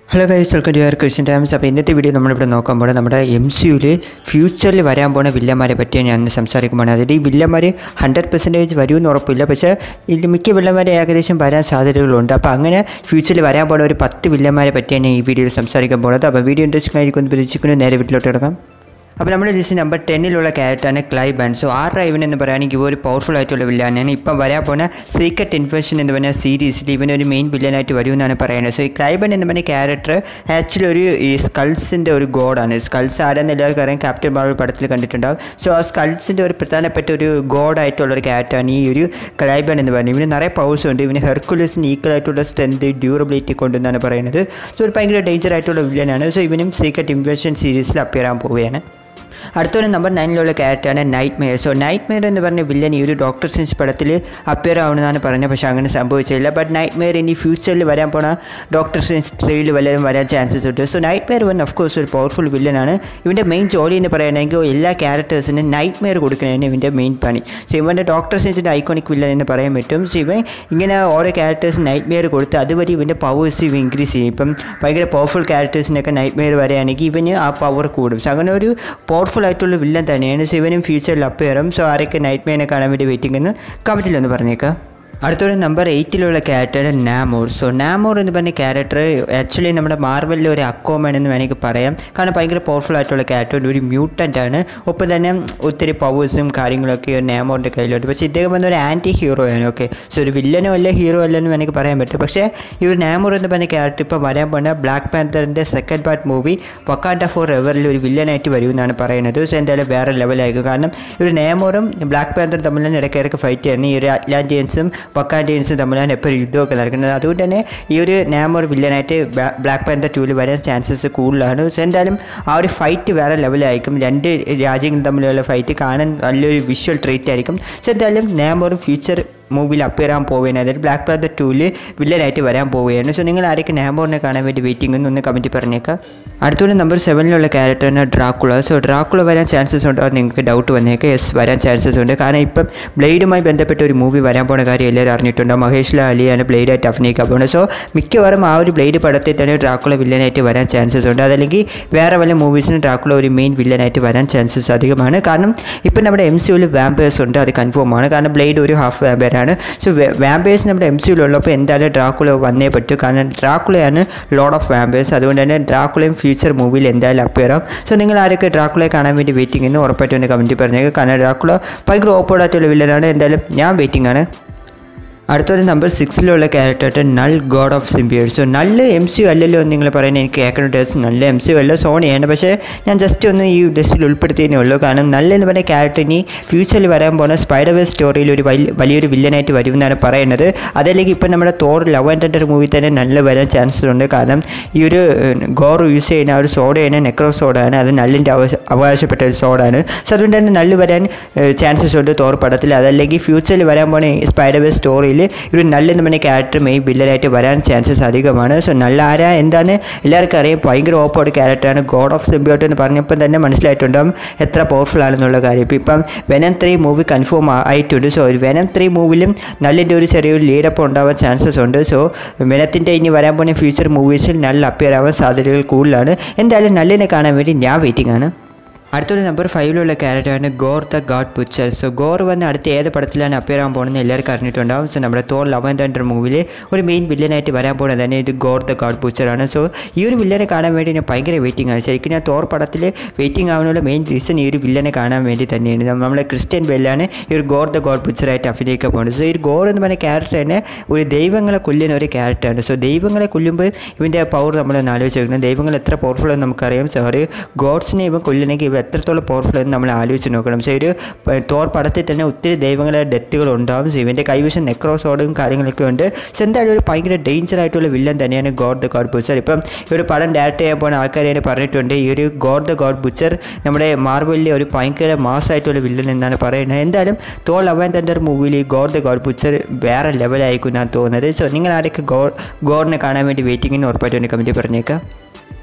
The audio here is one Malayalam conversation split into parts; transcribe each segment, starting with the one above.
Hello guys welcome to your Christian Times അപ്പോൾ ഇന്നത്തെ വീഡിയോ നമ്മളിവിടെ നോക്കാൻ പോകുന്നത് നമ്മുടെ എം സി യുവിൽ ഫ്യൂച്ചറിൽ വരാൻ പോകുന്ന വില്ലന്മാരെ പറ്റിയാണ് ഞാൻ ഇന്ന് സംസാരിക്കുമ്പോൾ അതായത് ഈ വില്ലന്മാർ ഹൺഡ്രഡ് പെർസെൻറ്റേജ് വരുമെന്ന് ഉറപ്പില്ല പക്ഷേ ഇതിൽ മിക്ക വില്ലന്മാരെ ഏകദേശം വരാൻ സാധ്യതകളുണ്ട് അപ്പോൾ അങ്ങനെ ഫ്യൂച്ചറിൽ വരാൻ പോകുന്ന ഒരു പത്ത് വില്ലന്മാരെ പറ്റിയാണ് ഞാൻ ഈ വീഡിയോയിൽ സംസാരിക്കാൻ പോകുന്നത് അപ്പോൾ വീഡിയോ ഇൻട്രസ്റ്റിംഗ് ആയിരിക്കും എന്ന് പ്രതീക്ഷിക്കുന്നു നേരെ വീട്ടിലോട്ട് കിടക്കാം അപ്പോൾ നമ്മുടെ ലിസ്റ്റ് നമ്പർ ടെന്നിലുള്ള ക്യാരക്ടറാണ് ക്ലൈ ബാൻ സോ ആ ഡ്രൈവൻ എന്ന് പറയുകയാണെങ്കിൽ ഒരു പവർഫുൾ ആയിട്ടുള്ള വില്ലനാണ് ഇപ്പം വരാൻ പോകുന്ന സീക്രട്ട് ഇൻഫെക്ഷൻ എന്ന് പറഞ്ഞ സീരീസിൽ ഇവൻ ഒരു മെയിൻ വില്ലനായിട്ട് വരുമെന്നാണ് പറയുന്നത് സോ ഈ ക്ലൈബൻ എന്ന് പറഞ്ഞ ക്യാരക്ടർ ആക്ച്വലി ഒരു ഈ സ്കൾസിൻ്റെ ഒരു ഗോഡാണ് സ്കൾസ് ആരെന്ന് എല്ലാവർക്കും അറിയാം ക്യാപ്റ്റൻ മാർവൽ പടത്തിൽ കണ്ടിട്ടുണ്ടാവും സോ ആ സ്കൾസിൻ്റെ ഒരു പ്രധാനപ്പെട്ട ഒരു ഗോഡായിട്ടുള്ള ഒരു ക്യാരക്ടറാണ് ഈ ഒരു ക്ലൈബൻ എന്ന് പറയുന്നത് ഇവന് നിറയെ പവേഴ്സ് ഉണ്ട് ഇവന് ഹെർക്കുലസിന് ഈക്വൽ ആയിട്ടുള്ള സ്ട്രെങ്ത് ഡ്യൂറബിലിറ്റി കൊണ്ടെന്നാണ് പറയുന്നത് സോ ഒരു ഭയങ്കര ഡേഞ്ചർ ആയിട്ടുള്ള വില്ലനാണ് സോ ഇവനും സീക്രട്ട് ഇൻഫെക്ഷൻ സീരീസിൽ അപ്പിയർ ആകാൻ പോവുകയാണ് അടുത്തൊരു നമ്പർ നയനിലുള്ള ക്യാരക്ടറാണ് nightmare so nightmare എന്ന് പറഞ്ഞ വില്ലൻ ഈ ഒരു ഡോക്ടർ സിൻസ് പടത്തിൽ അപ്പിയർ ആവണമെന്നാണ് പറഞ്ഞത് പക്ഷേ അങ്ങനെ സംഭവിച്ചില്ല ബട്ട് നൈറ്റ് മെയർ ഇനി ഫ്യൂച്ചറിൽ വരാൻ പോണ ഡോക്ടർ സിൻസ് ത്രീയിൽ വല്ലതും വരാൻ ചാൻസസ് ഉണ്ട് so nightmare one of course ഒരു പവർഫുൾ വില്ലനാണ് ഇവൻ്റെ മെയിൻ ജോലി എന്ന് പറയുകയാണെങ്കിൽ എല്ലാ ക്യാരക്ടേഴ്സിനും നൈറ്റ് മെയർ കൊടുക്കുന്നതാണ് ഇവൻ്റെ മെയിൻ പണി സോ ഇവൻ്റെ ഡോക്ടർ സിൻസിൻ്റെ ഐക്കോണിക് വില്ലൻ എന്ന് പറയാൻ പറ്റും സോ ഇവൻ ഇങ്ങനെ ഓരോ ക്യാരക്ടേഴ്സ് നൈറ്റ് മെയർ കൊടുത്ത് അതുവഴി ഇവൻ്റെ പവേഴ്സ് ഇവ ഇൻക്രീസ് ചെയ്യും ഇപ്പം ഭയങ്കര പവർഫുൾ ക്യാരക്ടേഴ്സിനൊക്കെ നൈറ്റ് മെയർ വരികയാണെങ്കിൽ ഇവന് ആ പവർ കൂടും സോ അങ്ങനെ ഒരു പവർഫുൾ ആയിട്ടുള്ള വില്ലൻ തന്നെയാണ് സോ ഇവനും ഫ്യൂച്ചറിൽ അപ്പയറും സോ ആരൊക്കെ നൈറ്റ് മെയിനെ കാണാൻ വേണ്ടി വെയിറ്റിംഗ് എന്ന് കമൻറ്റിലൊന്ന് പറഞ്ഞേക്കാം അടുത്തൊരു നമ്പർ എയ്റ്റിലുള്ള ക്യാരക്ടർ നാമോർ സോ നാമോർ എന്ന് പറഞ്ഞ ക്യാരക്ടർ ആക്ച്വലി നമ്മുടെ മാർവലിലെ ഒരു അക്കോമൻ എന്ന് വേണമെങ്കിൽ പറയാം കാരണം ഭയങ്കര പവർഫുൾ ആയിട്ടുള്ള ക്യാരക്ടർ ഒരു മ്യൂട്ടൻ്റ് ആണ് ഒപ്പം തന്നെ ഒത്തിരി പവേഴ്സും കാര്യങ്ങളൊക്കെ ഒരു നാമോറിൻ്റെ കയ്യിലുണ്ട് പക്ഷേ ഇദ്ദേഹം വന്ന ഒരു ആൻറ്റി ഹീറോ ആണ് ഓക്കെ സോ ഒരു വില്ലനോ അല്ല ഹീറോ അല്ല എന്ന് വേണമെങ്കിൽ പറയാൻ പറ്റും പക്ഷേ ഈ ഒരു നാമോർ എന്ന് പറഞ്ഞ ക്യാരക്ടർ ഇപ്പോൾ വരാൻ പോകുന്ന ബ്ലാക്ക് പാന്തറിൻ്റെ സെക്കൻഡ് പാർട്ട് മൂവി വക്കാണ്ട ഫോർ എവറിൽ ഒരു വില്ലനായിട്ട് വരുമെന്നാണ് പറയുന്നത് സോ എന്തായാലും വേറെ ലെവലായിരിക്കും കാരണം ഒരു നേമോറും ബ്ലാക്ക് പാന്തറും തമ്മിലാണ് ഇടയ്ക്കിടയ്ക്ക് ഫൈറ്റ് ചെയ്യുന്നത് ഈ ഒരു അറ്റ്ലാന്റിയൻസും വക്കാൻഡിയൻസും തമ്മിലാണ് എപ്പോഴും യുദ്ധമൊക്കെ നടക്കുന്നത് അതുകൊണ്ട് തന്നെ ഈ ഒരു നാമോർ വില്ലനായിട്ട് ബ്ലാക്ക് പാന്തർ ടൂവിൽ വരാൻ ചാൻസസ് കൂടുതലാണ് സോ എന്തായാലും ആ ഒരു ഫൈറ്റ് വേറെ ലെവലായിരിക്കും രണ്ട് രാജ്യങ്ങൾ തമ്മിലുള്ള ഫൈറ്റ് കാണാൻ നല്ലൊരു വിഷ്വൽ ട്രീറ്റ് ആയിരിക്കും സോ എന്തായാലും നാമോറും ഫ്യൂച്ചർ മൂവിയിൽ അപ്പിയർ ആകാൻ പോവുകയാണ് അതായത് ബ്ലാക്ക് പാന്തർ ടൂവിൽ വില്ലനായിട്ട് വരാൻ പോവുകയാണ് സോ നിങ്ങൾ ആരൊക്കെ നാമോറിനെ കാണാൻ വേണ്ടി വെയിറ്റിംഗ് എന്നൊന്ന് കമൻറ്റ് പറഞ്ഞേക്കാം അടുത്തൊരു നമ്പർ സെവനിലുള്ള ക്യാരക്ടറിന് ഡ്രാക്കുള സോ ഡ്രാക്കുള വരാൻ ചാൻസസ് ഉണ്ടോ എന്ന് നിങ്ങൾക്ക് ഡൗട്ട് വന്നേക്കാം യെസ് വരാൻ ചാൻസസ് ഉണ്ട് കാരണം ഇപ്പം ബ്ലേഡുമായി ബന്ധപ്പെട്ട ഒരു മൂവി വരാൻ പോണ കാര്യം എല്ലാവരും അറിഞ്ഞിട്ടുണ്ട് മഹേഷ് ലാലിയാണ് ബ്ലേഡായിട്ട് അഭിനയിക്കാൻ പോകുന്നത് സോ മിക്കവാറും ആ ഒരു ബ്ലേഡ് പടത്തിൽ തന്നെ ഡ്രാക്കുള വില്ലനായിട്ട് വരാൻ ചാൻസസ് ഉണ്ട് അതല്ലെങ്കിൽ വേറെ വല്ല മൂവീസിന് ഡ്രാക്കുള ഒരു മെയിൻ വില്ലനായിട്ട് വരാൻ ചാൻസസ് അധികമാണ് കാരണം ഇപ്പം നമ്മുടെ എം സി യുവിൽ വാമ്പേഴ്സ് ഉണ്ട് അത് കൺഫേം ആണ് കാരണം ബ്ലേഡ് ഒരു ഹാഫ് വാമ്പയർ ആണ് സോ വാമ്പേഴ്സ് നമ്മുടെ എം സി യുള്ളപ്പോൾ എന്തായാലും ഡ്രാക്കുള വന്നേ പറ്റൂ കാരണം ഡ്രാക്കുളയാണ് ലോഡ് ഓഫ് വാമ്പേഴ്സ് അതുകൊണ്ട് തന്നെ ഡ്രാക്കുളയും ഫ്യൂച്ചർ മൂവിയിൽ എന്തായാലും അപ്പിയർ ആവും സോ നിങ്ങൾ ആരൊക്കെ ഡ്രാക്കുളയെ കാണാൻ വേണ്ടി വെയിറ്റിംഗ് എന്ന് ഉറപ്പായിട്ടും എൻ്റെ കമൻറ്റിൽ പറഞ്ഞേക്കുക കാരണം ഡ്രാക്കുള ഭയങ്കര ഓപ്പോർഡായിട്ടുള്ള വില്ലനാണ് എന്തായാലും ഞാൻ വെയിറ്റിംഗ് ആണ് അടുത്തൊരു നമ്പർ സിക്സിലുള്ള character Knull god of symbiotes so നല്ല എം സി യു അല്ലല്ലോ എന്ന് നിങ്ങൾ പറയുന്നത് എനിക്ക് കേൾക്കുന്ന ഡേസ് നല്ല എം സി യു അല്ല സോണിയാണ് പക്ഷേ ഞാൻ ജസ്റ്റ് ഒന്ന് ഈ ലിസ്റ്റിൽ ഉൾപ്പെടുത്തിയേ ഉള്ളൂ കാരണം നല്ല എന്ന് പറഞ്ഞ ക്യാരക്ടർ ഇനി ഫ്യൂച്ചറിൽ വരാൻ പോകുന്ന സ്പൈഡർ വേസ് സ്റ്റോറിയിൽ ഒരു വലിയ വലിയൊരു വില്ലനായിട്ട് വരുമെന്നാണ് പറയുന്നത് അതല്ലെങ്കിൽ ഇപ്പം നമ്മുടെ Thor love and thunder movie തന്നെ നല്ല വരാൻ ചാൻസസ് ഉണ്ട് കാരണം ഈ ഒരു ഗോർ യൂസ് ചെയ്യുന്ന ഒരു സോഡയാണ് നെക്രോ സോഡയാണ് അത് നല്ലിൻ്റെ അവകാശ അവകാശപ്പെട്ട ഒരു സോഡാണ് സോ അതുകൊണ്ട് തന്നെ നല്ല വരാൻ ചാൻസസ് ഉണ്ട് തോർ പടത്തിൽ അതല്ലെങ്കിൽ ഫ്യൂച്ചറിൽ വരാൻ പോകുന്ന സ്പൈഡർ വേസ് സ്റ്റോറിയിൽ ഒരു നല്ല എന്ന് പറഞ്ഞ ക്യാരക്ടർ മെയിൻ വില്ലനായിട്ട് വരാൻ ചാൻസസ് അധികമാണ് സോ നല്ല ആരാ എന്താണ് എല്ലാവർക്കും അറിയാം ഭയങ്കര ഓപ്പോർഡ് ക്യാരക്ടറാണ് ഗോഡ് ഓഫ് സിംബിയോട്ട് എന്ന് പറഞ്ഞപ്പോൾ തന്നെ മനസ്സിലായിട്ടുണ്ടാകും എത്ര പവർഫുൾ ആണെന്നുള്ള കാര്യം ഇപ്പോൾ ഇപ്പം വെനം ത്രീ മൂവി കൺഫേം ആയിട്ടുണ്ട് സോ ഒരു വെനം ത്രീ മൂവിലും നല്ലിൻ്റെ ഒരു ചെറിയൊരു ലീഡപ്പ് ഉണ്ടാവാൻ ചാൻസസ് ഉണ്ട് സോ വെനത്തിൻ്റെ ഇനി വരാൻ പോകുന്ന ഫ്യൂച്ചർ മൂവീസിൽ നല്ല അപ്പിയർ ആവാൻ സാധ്യതകൾ കൂടുതലാണ് എന്തായാലും നല്ലിനെ കാണാൻ വേണ്ടി ഞാൻ വെയിറ്റിംഗ് ആണ് അടുത്തൊരു നമ്പർ ഫൈവിലുള്ള ക്യാരക്ടറാണ് Gorr the god butcher so Gorr വന്ന് അടുത്ത ഏത് പടത്തിലാണ് അപ്പിയർ ആകാൻ പോകുന്നത് എല്ലാവർക്കും അറിഞ്ഞിട്ടുണ്ടാവും സോ നമ്മുടെ തോർ ലവൻ തണ്ടർ മൂവിൽ ഒരു മെയിൻ വില്ലനായിട്ട് വരാൻ പോകുന്നത് തന്നെ ഇത് ഗോർ ദ ഗാഡ് പുച്ചറാണ് സോ ഈ ഒരു വില്ലനെ കാണാൻ വേണ്ടി ഞാൻ ഭയങ്കര വെയിറ്റിംഗ് ആണ് ശരിക്കും ഞാൻ തോർ പടത്തിൽ വെയിറ്റിംഗ് ആവാനുള്ള മെയിൻ റീസൺ ഈ ഒരു വില്ലനെ കാണാൻ വേണ്ടി തന്നെയാണ് നമ്മളെ ക്രിസ്ത്യൻ ബെല്ലാണ് ഈ ഒരു ഗോർ ദ ഗോഡ് പുച്ചറായിട്ട് അഭിനയിക്കാൻ പോകുന്നത് സോ ഈ ഒരു ഗോർ എന്ന് പറഞ്ഞ ക്യാരക്ടർ തന്നെ ഒരു ദൈവങ്ങളെ കൊല്ലുന്ന ഒരു ക്യാരക്ടറാണ് സോ ദൈവങ്ങളെ കൊല്ലുമ്പോൾ ഇവൻ്റെ പവർ നമ്മളൊന്ന് ആലോചിച്ച് നോക്കണം ദൈവങ്ങൾ എത്ര പവർഫുൾ എന്ന് നമുക്കറിയാം സോ ഒരു ഗോഡ്സിനെ ഇവൻ കൊല്ലണമെങ്കിൽ ഇവ എത്രത്തോളം പവർഫുൾ എന്ന് നമ്മൾ ആലോചിച്ച് നോക്കണം സോ ഒരു തോർ പടത്തിൽ തന്നെ ഒത്തിരി ദൈവങ്ങളുടെ ഡെത്തുകൾ ഉണ്ടാവും സോ ഇവൻ്റെ കൈവശം നെക്രോസോഡും കാര്യങ്ങളൊക്കെ ഉണ്ട് സോ എന്തായാലും ഒരു ഭയങ്കര ഡേഞ്ചർ ആയിട്ടുള്ള വില്ലൻ തന്നെയാണ് ഗോഡ് ദ ഗോഡ് ബുച്ചർ ഇപ്പം ഈ ഒരു പടം ഡയറക്റ്റ് ചെയ്യാൻ പോകുന്ന ആൾക്കാർ തന്നെ പറഞ്ഞിട്ടുണ്ട് ഈ ഒരു ഗോഡ് ദ ഗോഡ് ബുച്ചർ നമ്മുടെ മാർവലിലെ ഒരു ഭയങ്കര മാസമായിട്ടുള്ള വില്ലൻ എന്നാണ് പറയുന്നത് എന്തായാലും തോൾ അവൻ തൻ്റെ മൂവിയിൽ ഈ ഗോഡ് ദ ഗോഡ് ബുച്ചർ വേറെ ലെവലായിരിക്കും ഞാൻ തോന്നുന്നത് സോ നിങ്ങൾ ആരൊക്കെ ഗോ ഗോഡിനെ കാണാൻ വേണ്ടി വെയിറ്റിംഗിന് ഉറപ്പായിട്ട് എൻ്റെ കമൻറ്റ് പറഞ്ഞേക്കാം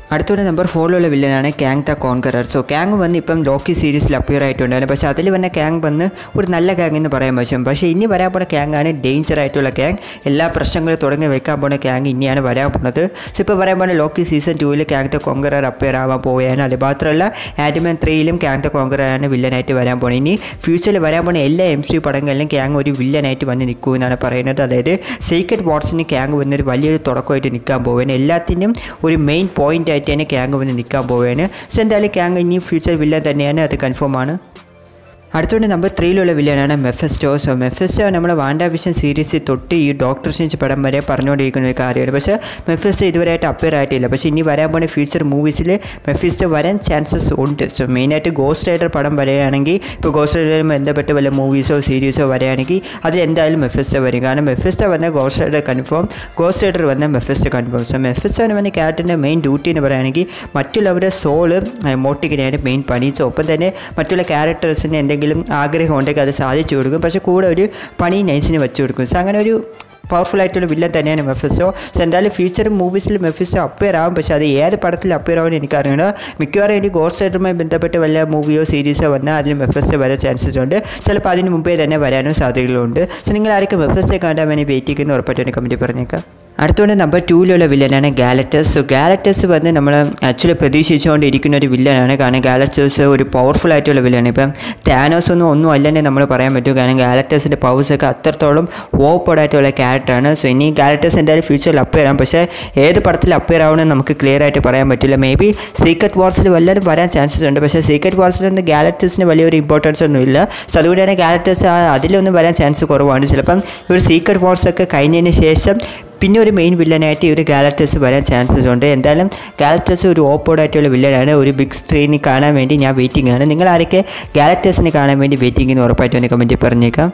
അടുത്തൊരു നമ്പർ ഫോറിലുള്ള വില്ലനാണ് Kang the conqueror so Kang വന്ന് ഇപ്പം ലോക്കി സീരീസിൽ അപ്പിയർ ആയിട്ടുണ്ടായിരുന്നു പക്ഷേ അതിൽ വന്ന ക്യാങ് വന്ന് ഒരു നല്ല ക്യാങ് എന്ന് പറയാൻ പറ്റും പക്ഷേ ഇനി വരാൻ പോണ ക്യാങ് ആണ് ഡേഞ്ചർ ആയിട്ടുള്ള ക്യാങ് എല്ലാ പ്രശ്നങ്ങളും തുടങ്ങി വെക്കാൻ പോണ ക്യാങ് ഇനിയാണ് വരാൻ പോണത് സോ ഇപ്പോൾ പറയാൻ പോണ ലോക്കി സീസൺ ടൂവിൽ ക്യാങ് ദ കോൺകറർ അപ്പിയർ ആവാൻ പോവുകയാണ് അത് മാത്രമല്ല ആഡിമൻ ത്രീയിലും ക്യാങ് ദ കോൺകറാണ് വില്ലനായിട്ട് വരാൻ പോണത് ഇനി ഫ്യൂച്ചറിൽ വരാൻ പോണ എല്ലാ എം സി പടങ്ങളിലും ക്യാങ് ഒരു വില്ലനായിട്ട് വന്ന് നിൽക്കുമെന്നാണ് പറയുന്നത് അതായത് സീക്രട്ട് വാട്സിന് ക്യാങ് വന്നൊരു വലിയൊരു തുടക്കമായിട്ട് നിൽക്കാൻ പോവുകയാണ് എല്ലാത്തിനും ഒരു മെയിൻ പോയിന്റ് ആയിട്ട് തന്നെ ക്യാങ് വന്ന് നിൽക്കാൻ പോവുകയാണ് സോ എന്തായാലും ക്യാങ് ഇനി ഫ്യൂച്ചർ വില്ലൻ തന്നെയാണ് അത് കൺഫേം ആണ് അടുത്തോണ്ട് നമ്പർ ത്രീയിലുള്ള വില്ലനാണ് മെഫെസ്റ്റോ സോ മെഫെസ്റ്റോ നമ്മുടെ വാണ്ടാ വിഷൻ സീരീസിൽ തൊട്ട് ഈ ഡോക്ടർ സ്ട്രേഞ്ച് പടം വരെ പറഞ്ഞുകൊണ്ടിരിക്കുന്ന ഒരു കാര്യമാണ് പക്ഷേ മെഫെസ്റ്റോ ഇതുവരെയായിട്ട് അപ്പിയർ ആയിട്ടില്ല പക്ഷേ ഇനി വരാൻ പോകുന്ന ഫ്യൂച്ചർ മൂവീസിൽ മെഫിസ്റ്റോ വരാൻ ചാൻസസ് ഉണ്ട് സോ മെയിനായിട്ട് ഗോസ്റ്റ് റൈഡർ പടം വരികയാണെങ്കിൽ ഇപ്പോൾ ഗോസ്റ്റ് റൈഡറുമായി ബന്ധപ്പെട്ട് വല്ല മൂവീസോ സീരീസോ വരികയാണെങ്കിൽ അതിൽ എന്തായാലും മെഫിസ്റ്റോ വരും കാരണം മെഫിസ്റ്റോ വന്ന ghost rider confirm ghost rider വന്ന മെഫിസ്റ്റോ കൺഫേം സോ മെഫിസ്റ്റോന് വന്ന ക്യാരക്ടറിൻ്റെ മെയിൻ ഡ്യൂട്ടി എന്ന് പറയുകയാണെങ്കിൽ മറ്റുള്ളവരുടെ സോള് മോട്ടിക്കുന്നതിന് മെയിൻ പണി സോ ഒപ്പം തന്നെ മറ്റുള്ള ക്യാരക്ടേഴ്സിന് എന്തെങ്കിലും ആഗ്രഹം ഉണ്ടെങ്കിൽ അത് സാധിച്ചു കൊടുക്കും പക്ഷേ കൂടെ ഒരു പണി നൈസിന് വെച്ച് കൊടുക്കും സോ അങ്ങനെ ഒരു പവർഫുൾ ആയിട്ടുള്ള വില്ലൻ തന്നെയാണ് മെഫിസോ സോ എന്തായാലും ഫ്യൂച്ചർ മൂവീസിൽ മെഫിസോ അപ്പിയർ ആവും പക്ഷേ അത് ഏത് പടത്തിൽ അപ്പിയർ ആവുമെന്ന് എനിക്കറിയണം മിക്കവാറും എനിക്ക് ഗോസ്റ്റ് റൈഡറുമായി ബന്ധപ്പെട്ട് വല്ല മൂവിയോ സീരീസോ വന്നാൽ അതിൽ മെഫിസോ വരാൻ ചാൻസസ് ഉണ്ട് ചിലപ്പോൾ അതിന് മുമ്പേ തന്നെ വരാനും സാധ്യതകളുണ്ട് സോ നിങ്ങൾ ആരൊക്കെ മെഫിസോ കാണാൻ വേണ്ടി വെയിറ്റ് ചെയ്യുന്ന ഉറപ്പായിട്ട് കമൻറ്റ് പറഞ്ഞേക്കാം അടുത്തോണ്ട് നമ്പർ ടൂവിലുള്ള വില്ലനാണ് ഗാലക്ടസ് സോ ഗാലക്ടസ് വന്ന് നമ്മൾ ആക്ച്വലി പ്രതീക്ഷിച്ചുകൊണ്ടിരിക്കുന്ന ഒരു വില്ലനാണ് കാരണം ഗാലക്ടസ് ഒരു പവർഫുൾ ആയിട്ടുള്ള വില്ലനാണ് ഇപ്പം താനോസ് ഒന്നും ഒന്നും അല്ലെന്നെ നമ്മൾ പറയാൻ പറ്റും കാരണം ഗാലക്ടസിൻ്റെ പവേഴ്സ് ഒക്കെ അത്രത്തോളം ഓപ്പഡ് ആയിട്ടുള്ള ക്യാരക്ടറാണ് സോ ഇനി ഗാലക്ടസ് എന്തായാലും ഫ്യൂച്ചറിൽ അപ്പിയർ ആവും പക്ഷേ ഏത് പടത്തിൽ അപ്പിയർ ആവുമെന്ന് നമുക്ക് ക്ലിയർ ആയിട്ട് പറയാൻ പറ്റില്ല മേ ബി സീക്രട്ട് വാർസിൽ വല്ലതും വരാൻ ചാൻസസ് ഉണ്ട് പക്ഷേ സീക്രട്ട് വാർസിലൊന്നും ഗാലക്ടസിന് വലിയൊരു ഇമ്പോർട്ടൻസ് ഒന്നും ഇല്ല സോ അതുകൊണ്ട് തന്നെ ഗാലക്ടസ് അതിലൊന്നും വരാൻ ചാൻസ് കുറവാണ് ചിലപ്പം ഒരു സീക്രട്ട് വാർസ് ഒക്കെ കഴിഞ്ഞതിന് ശേഷം പിന്നെ ഒരു മെയിൻ വില്ലനായിട്ട് ഈ ഒരു ഗാലക്ടസ് വരാൻ ചാൻസസ് ഉണ്ട് എന്തായാലും ഗാലക്ടസ് ഒരു ഓപ്പോഡ് ആയിട്ടുള്ള വില്ലനാണ് ഒരു ബിഗ് സ്ക്രീനിൽ കാണാൻ വേണ്ടി ഞാൻ വെയിറ്റിംഗ് ആണ് നിങ്ങൾ ആരൊക്കെ ഗാലക്ടസിനെ കാണാൻ വേണ്ടി വെയിറ്റിംഗ് എന്ന് ഉറപ്പായിട്ട് ഒന്ന് കമൻറ്റിൽ പറഞ്ഞേക്കാം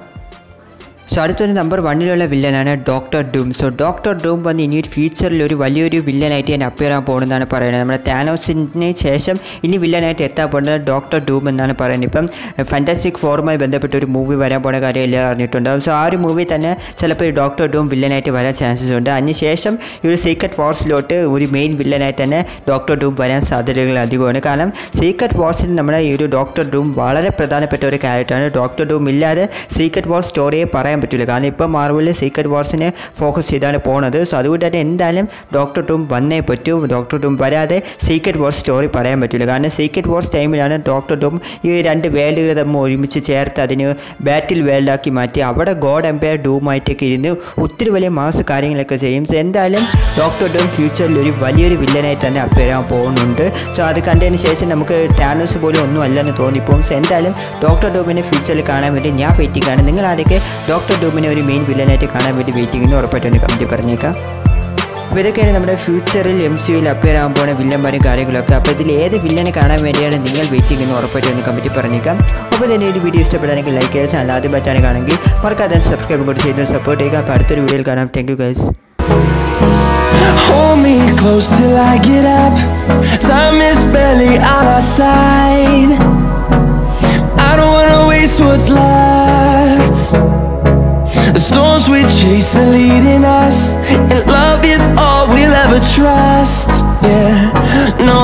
സോ അടുത്തൊരു നമ്പർ വണ്ണിലുള്ള വില്ലനാണ് Doctor Doom so Doctor Doom വന്ന് ഇനി ഒരു ഫ്യൂച്ചറിൽ ഒരു വലിയൊരു വില്ലനായിട്ട് ഞാൻ അപ്പിയർ ആകാൻ പോകുന്നതാണ് പറയുന്നത് നമ്മുടെ താനോസിന് ശേഷം ഇനി വില്ലനായിട്ട് എത്താൻ പോകുന്നത് ഡോക്ടർ ഡൂം എന്നാണ് പറയുന്നത് ഇപ്പം ഫാൻറ്റാസ്റ്റിക് ഫോറുമായി ബന്ധപ്പെട്ട് ഒരു മൂവി വരാൻ പോകുന്ന കാര്യം എല്ലാം അറിഞ്ഞിട്ടുണ്ട് സോ ആ ഒരു മൂവി തന്നെ ചിലപ്പോൾ ഈ ഡോക്ടർ ഡൂം വില്ലനായിട്ട് വരാൻ ചാൻസസ് ഉണ്ട് അതിനുശേഷം ഈ ഒരു സീക്രട്ട് വാർസിലോട്ട് ഒരു മെയിൻ വില്ലനായി തന്നെ ഡോക്ടർ ഡൂം വരാൻ സാധ്യതകൾ അധികമാണ് കാരണം സീക്രട്ട് വാർസിൽ നമ്മുടെ ഈ ഒരു ഡോക്ടർ ഡൂം വളരെ പ്രധാനപ്പെട്ട ഒരു ക്യാരക്ടറാണ് ഡോക്ടർ ഡൂം ഇല്ലാതെ സീക്രട്ട് വാർ സ്റ്റോറിയെ പറയാൻ പറ്റില്ല കാരണം ഇപ്പോൾ മാർവലിൽ സീക്രട്ട് വാർസിനെ ഫോക്കസ് ചെയ്താണ് പോണത് സോ അതുകൊണ്ട് തന്നെ എന്തായാലും ഡോക്ടർ ടൂം വന്നേ പറ്റൂ ഡോക്ടർ ടൂം വരാതെ സീക്രട്ട് വാർസ് സ്റ്റോറി പറയാൻ പറ്റില്ല കാരണം സീക്രട്ട് വാർസ് ടൈമിലാണ് ഡോക്ടർ ടൂം ഈ രണ്ട് വേൾഡുകൾ തമ്മിൽ ഒരുമിച്ച് ചേർത്ത് അതിന് ബാറ്റിൽ വേൾഡാക്കി മാറ്റി അവിടെ ഗോഡ് എംപയർ ഡൂമായിട്ടൊക്കെ ഇരുന്ന് ഒത്തിരി വലിയ മാസ് കാര്യങ്ങളൊക്കെ ചെയ്യും സോ എന്തായാലും ഡോക്ടർ ഡൂം ഫ്യൂച്ചറിൽ ഒരു വലിയൊരു വില്ലനായിട്ട് തന്നെ അപ്പേരാൻ പോകുന്നുണ്ട് സോ അത് കണ്ടതിന് ശേഷം നമുക്ക് ടാനോസ് പോലും ഒന്നും അല്ലെന്ന് തോന്നിപ്പോകും സോ എന്തായാലും ഡോക്ടർ ഡൂമിനെ ഫ്യൂച്ചറിൽ കാണാൻ വേണ്ടി ഞാൻ വെയിറ്റിംഗ് ആണ് നിങ്ങൾ ആരൊക്കെ ഡോക്ടർ ഡൂമിനെ ഒരു മെയിൻ വില്ലനായിട്ട് കാണാൻ വേണ്ടി വെയിറ്റിംഗ് എന്ന് ഉറപ്പായിട്ട് കമൻറ്റ് പറഞ്ഞേക്കാം അപ്പോൾ ഇതൊക്കെയാണ് നമ്മുടെ ഫ്യൂച്ചറിൽ എം സിയിൽ അപ്പിയർ ആകാൻ പോകുന്ന വില്ലന്മാരും കാര്യങ്ങളൊക്കെ അപ്പോൾ ഇതിൽ ഏത് വില്ലനെ കാണാൻ വേണ്ടിയാണ് നിങ്ങൾ വെയിറ്റിംഗ് എന്ന് ഉറപ്പായിട്ട് ഒന്ന് കമൻറ്റ് പറഞ്ഞേക്കാം അപ്പോൾ തന്നെ ഈ വീഡിയോ ഇഷ്ടപ്പെടുകയാണെങ്കിൽ ലൈക്ക് ചെയ്യുക ചാനൽ ആദ്യം പറ്റാനാണെങ്കിൽ മറക്കാതെ സബ്സ്ക്രൈബ് കൂടി ചെയ്ത് സപ്പോർട്ട് ചെയ്യുക അപ്പോൾ അടുത്തൊരു വീഡിയോയിൽ കാണാം thank you guys Hold me close till I get up. Time is barely on our side. I don't wanna waste what's left. The storms we chase are leading us, and love is all we'll ever trust. Yeah, no.